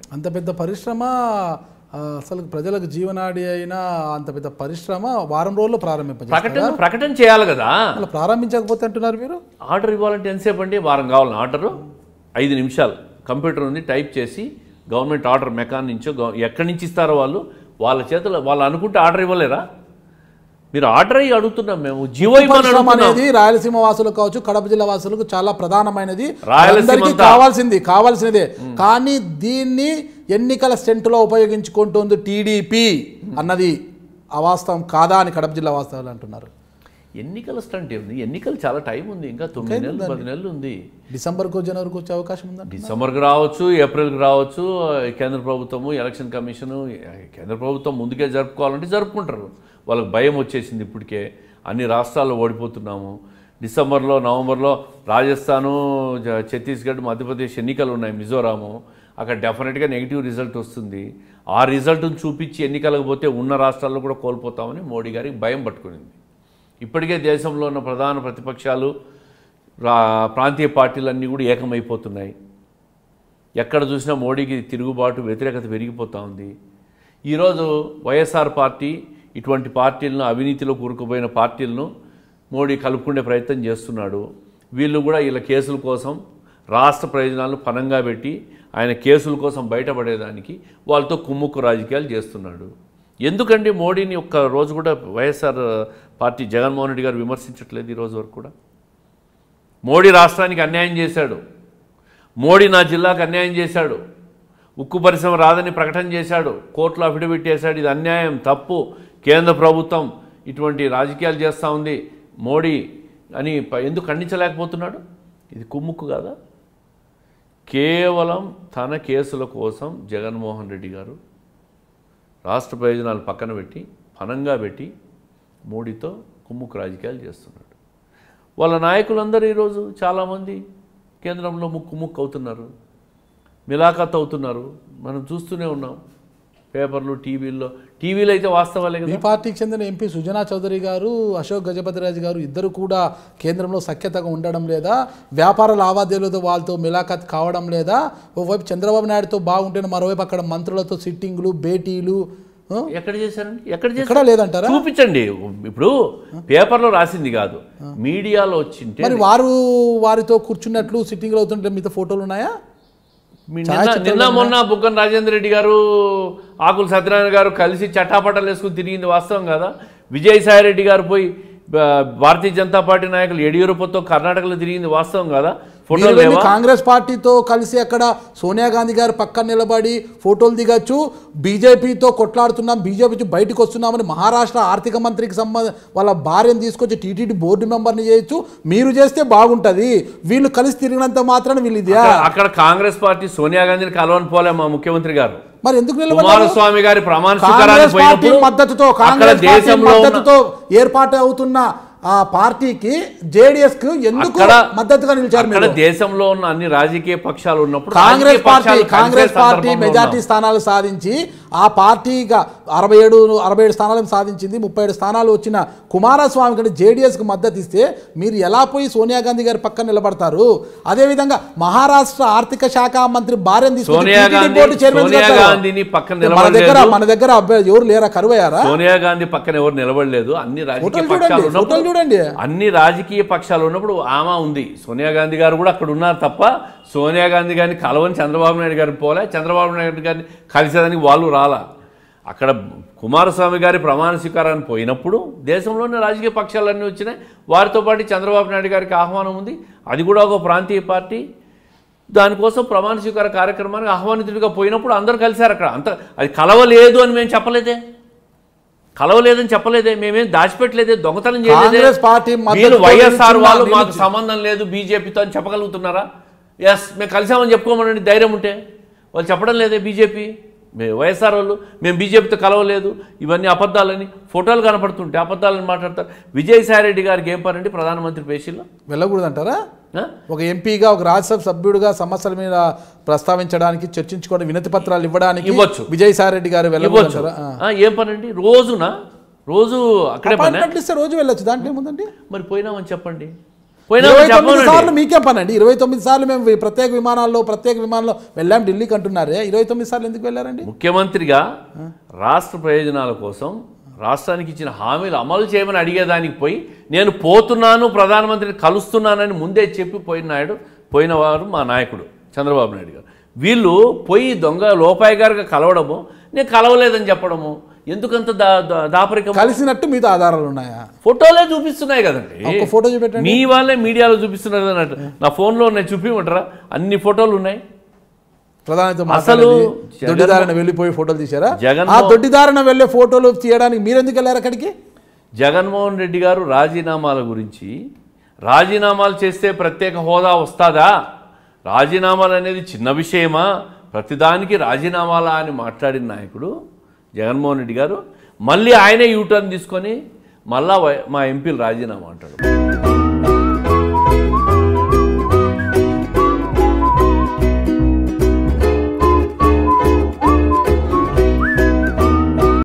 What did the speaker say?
అంత పెద్ద పరిశ్రమ ఆ, అసలు ప్రజలకు జీవనాడి అయిన అంత పెద్ద పరిశ్రమ వారం రోజుల్లో ప్రారంభింపజేస్తారు ప్రకటన ప్రకటన చేయాలి కదా అలా ప్రారంభించకపోతే అంటున్నారు మీరు ఆర్డర్ ఇవ్వాలంటే ఎంతసేపు అండి వారం కావాలి ఆర్డరు ఐదు నిమిషాలు కంప్యూటర్ ఉంది టైప్ చేసి గవర్నమెంట్ ఆర్డర్ మెకాన్ నుంచో గవ- ఎక్కడి నుంచి ఇస్తారో వాళ్ళు వాళ్ళ చేతులు వాళ్ళు అనుకుంటే ఆర్డర్ ఇవ్వలేరా మీరు ఆర్డర్ అయ్యి అడుగుతున్నాం మేము జీవో ఇవ్వమని పరిశ్రమ అడుగుతున్నాం అనేది రాయలసీమ వాసులకు కావచ్చు కడప జిల్లా వాసులకు చాలా ప్రధానమైనది రాయలసీమ అందరికీ అంతా. కావాల్సింది కావాల్సినదే కానీ దీన్ని ఎన్నికల స్టెంట్లో ఉపయోగించుకుంటుంది టీడీపీ అన్నది అవాస్తవం కాదా అని కడప జిల్లా వాస్తవాలు అంటున్నారు ఎన్నికల స్టంట్ ఉంది ఎన్నికలు చాలా టైం ఉంది ఇంకా తొమ్మిది నెలలు పది నెలలు ఉంది డిసెంబర్కు జనవరికి వచ్చే అవకాశం ఉందండి డిసెంబర్కి రావచ్చు ఏప్రిల్కి రావచ్చు కేంద్ర ప్రభుత్వము ఎలక్షన్ కమిషను కేంద్ర ప్రభుత్వం ముందుకే జరుపుకోవాలంటే జరుపుకుంటారు వాళ్ళకి భయం వచ్చేసింది ఇప్పటికే అన్ని రాష్ట్రాల్లో ఓడిపోతున్నాము డిసెంబర్లో నవంబర్లో రాజస్థాను జ- ఛత్తీస్గఢ్ మధ్యప్రదేశ్ ఎన్నికలు ఉన్నాయి మిజోరాము అక్కడ డెఫినెట్గా నెగిటివ్ రిజల్ట్ వస్తుంది ఆ రిజల్ట్ను చూపించి ఎన్నికలకు పోతే ఉన్న రాష్ట్రాల్లో కూడా కోల్పోతామని మోడీ గారికి భయం పట్టుకునింది ఇప్పటికే దేశంలో ఉన్న ప్రధాన ప్రతిపక్షాలు రా ప్రాంతీయ పార్టీలన్నీ కూడా ఏకమైపోతున్నాయి ఎక్కడ చూసినా మోడీకి తిరుగుబాటు వ్యతిరేకత పెరిగిపోతూ ఉంది ఈరోజు వైఎస్ఆర్ పార్టీ ఇటువంటి పార్టీలను అవినీతిలో కూరుకుపోయిన పార్టీలను మోడీ కలుపుకునే ప్రయత్నం చేస్తున్నాడు వీళ్ళు కూడా వీళ్ళ కేసుల కోసం రాష్ట్ర ప్రయోజనాలను పనంగా పెట్టి ఆయన కేసుల కోసం బయటపడేదానికి వాళ్ళతో కుమ్ముక్కు రాజకీయాలు చేస్తున్నాడు ఎందుకండి మోడీని ఒక్క రోజు కూడా వైఎస్ఆర్ పార్టీ జగన్మోహన్ రెడ్డి గారు విమర్శించట్లేదు ఈ రోజు వరకు కూడా మోడీ రాష్ట్రానికి అన్యాయం చేశాడు మోడీ నా జిల్లాకు అన్యాయం చేశాడు ఉక్కు పరిశ్రమ రాదని ప్రకటన చేశాడు కోర్టులో అఫిడవిట్ చేశాడు ఇది అన్యాయం తప్పు కేంద్ర ప్రభుత్వం ఇటువంటి రాజకీయాలు చేస్తూ ఉంది మోడీ అని ప- ఎందుకు ఖండించలేకపోతున్నాడు ఇది కుమ్ముక్కు కాదా కేవలం తన కేసుల కోసం జగన్మోహన్ రెడ్డి గారు రాష్ట్ర ప్రయోజనాలు పక్కన పెట్టి పనంగా పెట్టి మోడీతో కుమ్ముక్కు రాజకీయాలు చేస్తున్నాడు వాళ్ళ నాయకులందరూ ఈరోజు చాలామంది కేంద్రంలో ముక్కు ముక్కు అవుతున్నారు మిలాఖత్ అవుతున్నారు మనం చూస్తూనే ఉన్నాం పేపర్లు టీవీల్లో టీవీలో అయితే వాస్తవాలే కదా మీ పార్టీకి చెందిన ఎంపీ సుజనా చౌదరి గారు అశోక్ గజపతిరాజు గారు ఇద్దరు కూడా కేంద్రంలో సఖ్యతగా ఉండడం లేదా వ్యాపార లావాదేవీలతో వాళ్ళతో మిలాఖత్ కావడం లేదా ఓవైపు చంద్రబాబు నాయుడుతో బాగుంటేనే మరోవైపు అక్కడ మంత్రులతో సిట్టింగ్లు భేటీలు ఆ? ఎక్కడ చేశారండి ఎక్కడ చేశారు ఎక్కడా లేదంటారా చూపించండి ఇప్పుడు పేపర్లో రాసింది కాదు మీడియాలో వచ్చింటే మరి వారు వారితో కూర్చున్నట్లు సిట్టింగ్లు అవుతుంటే మీతో ఫోటోలు ఉన్నాయా మీ నిన్న నిన్న మొన్న బుగ్గన రాజేంద్ర రెడ్డి గారు ఆకుల సత్యనారాయణ గారు కలిసి చట్టాపట్టాలు వేసుకుని తిరిగింది వాస్తవం కదా విజయసాయి రెడ్డి గారు పోయి బా- భారతీయ జనతా పార్టీ నాయకులు యడియూరప్పతో కర్ణాటకలో తిరిగింది వాస్తవం కదా మీరు ఫోటోలు వెళ్ళి లేవా కాంగ్రెస్ పార్టీతో కలిసి అక్కడ సోనియా గాంధీ గారు పక్కన నిలబడి ఫోటోలు దిగచ్చు బీజేపీతో కొట్లాడుతున్నాం బీజేపీ బయటకు వస్తున్నామని మహారాష్ట్ర ఆర్థిక మంత్రికి సంబంధ వాళ్ళ భార్యను తీసుకొచ్చి టీటీడీ బోర్డు మెంబర్ని చేయొచ్చు మీరు చేస్తే బాగుంటది వీళ్ళు కలిసి తిరిగినంత మాత్రాన వీళ్ళు ఇదే అక్కడ- అక్కడ కాంగ్రెస్ పార్టీ సోనియా గాంధీని కలవని పోలే మా ముఖ్యమంత్రి గారు మరి ఎందుకు నిలబడ్డారు కుమారస్వామి గారి ప్రమాణ స్వీకారానికి కాంగ్రెస్ పార్టీ పోయినప్పుడు మద్దతుతో అక్కడ కాంగ్రెస్ పార్టీ దేశంలో ఉన్న- మద్దతుతో ఏర్పాటు అవుతున్న ఆ పార్టీకి జేడిఎస్ కు ఎందుకు అక్కడ మద్దతుగా నిలిచారు అక్కడ మీరు దేశంలో ఉన్న అన్ని రాజకీయ పక్షాలు ఉన్నప్పుడు కాంగ్రెస్ రాజకీయ పార్టీ పక్షాలు కలిసే కాంగ్రెస్ పార్టీ సందర్భంలో మెజార్టీ ఉన్నాం. స్థానాలు సాధించి ఆ పార్టీగా అరవై ఏడు అరవై ఏడు స్థానాలను సాధించింది ముప్పై ఏడు స్థానాలు వచ్చిన కుమారస్వామి కంటే జేడీఎస్కు మద్దతు ఇస్తే మీరు ఎలా పోయి సోనియా గాంధీ గారి పక్కన నిలబడతారు అదేవిధంగా మహారాష్ట్ర ఆర్థిక శాఖ మంత్రి భార్యను తీసుకొచ్చి Sonia TTD Gandhi board chairman Sonia చేస్తారు. గాంధీని పక్కన మన దగ్గర నిలబడలేదు మన దగ్గర అబ్బాయి ఎవరు లేరా కరువయ్యారా సోనియా గాంధీ పక్కన ఎవరు నిలబడలేదు అన్ని రాజకీయ ఫోటోలు పక్షాలు చూడండి, ఫోటోలు ఉన్నప్పుడు చూడండి. అన్ని రాజకీయ పక్షాలు ఉన్నప్పుడు ఆమె ఉంది సోనియా గాంధీ గారు కూడా అక్కడ ఉన్నారు తప్ప సోనియా గాంధీ గారిని కలవని చంద్రబాబు నాయుడు గారిని పోలే చంద్రబాబు నాయుడు గారిని కలిసేదానికి వాళ్ళు రాలా అక్కడ కుమారస్వామి గారి ప్రమాణ స్వీకారాన్ని పోయినప్పుడు దేశంలోని రాజకీయ పక్షాలన్నీ వచ్చినాయి వారితో పాటు చంద్రబాబు నాయుడు గారికి ఆహ్వానం ఉంది అది కూడా ఒక ప్రాంతీయ పార్టీ దానికోసం ప్రమాణ స్వీకార కార్యక్రమానికి ఆహ్వానితుడిగా పోయినప్పుడు అందరూ కలిశారు అక్కడ అంత అది కలవలేదు అని మేము చెప్పలేదే కలవలేదని చెప్పలేదే మేమేం దాచిపెట్టలేదే దొంగతనం చేయలేదే కాంగ్రెస్ పార్టీ మద్దతు వీళ్ళు వైఎస్ఆర్ వాళ్ళు నిలిచి- మాకు సంబంధం లేదు బీజేపీతో అని చెప్పగలుగుతున్నారా ఎస్ మేము కలిసామని చెప్పుకోమనండి ధైర్యం ఉంటే వాళ్ళు చెప్పడం లేదే బీజేపీ మేము వైఎస్ఆర్ వాళ్ళు మేము బీజేపీతో కలవలేదు ఇవన్నీ అబద్ధాలని ఫోటోలు కనపడుతుంటే అబద్ధాలని మాట్లాడతారు విజయసాయి రెడ్డి గారికి ఏం పనండి ప్రధానమంత్రి పేషీలో వెళ్ళకూడదంటారా ఆ? ఒక ఎంపీగా ఒక రాజ్యసభ సభ్యుడిగా సమస్యల మీద ప్రస్తావించడానికి చర్చించుకోవడం వినతి పత్రాలు ఇవ్వడానికి ఇవ్వచ్చు. విజయసాయి రెడ్డి గారు ఇవ్వచ్చు వెళ్ళకూడదంటారా ఆ. ఆ, ఏం పనండి రోజున రోజు అక్కడే పనే అపాయింట్మెంట్లు ఇస్తే రోజు వెళ్ళొచ్చు దాంట్లో ఏముందండి మరి పోయినామని చెప్పండి పోయినా ఇరవై తొమ్మిది చెప్పమనండి. సార్లు మీకే పని అండి ఇరవై తొమ్మిది సార్లు మేము వి- ప్రత్యేక విమానాల్లో ప్రత్యేక విమానంలో వెళ్ళాం ఢిల్లీకి అంటున్నారే ఇరవై తొమ్మిది సార్లు ఎందుకు వెళ్ళారండి ముఖ్యమంత్రిగా రాష్ట్ర ప్రయోజనాల కోసం రాష్ట్రానికి ఇచ్చిన హామీలు అమలు చేయమని అడిగేదానికి పోయి నేను పోతున్నాను ప్రధానమంత్రిని కలుస్తున్నానని ముందే చెప్పి పోయిన నాయుడు పోయిన వారు మా నాయకుడు చంద్రబాబు నాయుడు గారు వీళ్ళు పోయి దొంగ లోపాయి గారుగా కలవడము నేను కలవలేదని చెప్పడము ఎందుకంత దా దా- దాపరికం కలిసినట్టు మీతో ఆధారాలు ఉన్నాయా ఫోటోలే చూపిస్తున్నాయి కదండి ఒక ఫోటో చూపెట్టండి మీ వాళ్ళే మీడియాలో చూపిస్తున్నారు కదా అన్నట్టు నా ఫోన్లో ఉన్నాయి చూపిమంటారా అన్ని ఫోటోలు ఉన్నాయి ప్రధానితో అసలు మాట్లాడేది జగన్- దొడ్డిదారిన వెళ్ళిపోయి ఫోటోలు తీశారా జగన్ ఆ దొడ్డిదారిన వెళ్ళే ఫోటోలు తీయడానికి మీరెందుకు వెళ్ళారు అక్కడికి జగన్మోహన్ రెడ్డి గారు రాజీనామాల గురించి రాజీనామాలు చేస్తే ప్రత్యేక హోదా వస్తుందా రాజీనామాలు అనేది చిన్న విషయమా ప్రతిదానికి రాజీనామాలా అని మాట్లాడిన నాయకుడు జగన్మోహన్ రెడ్డి గారు మళ్ళీ ఆయనే యూటర్న్ తీసుకొని మళ్ళా వై- మా ఎంపీలు రాజీనామా అంటాడు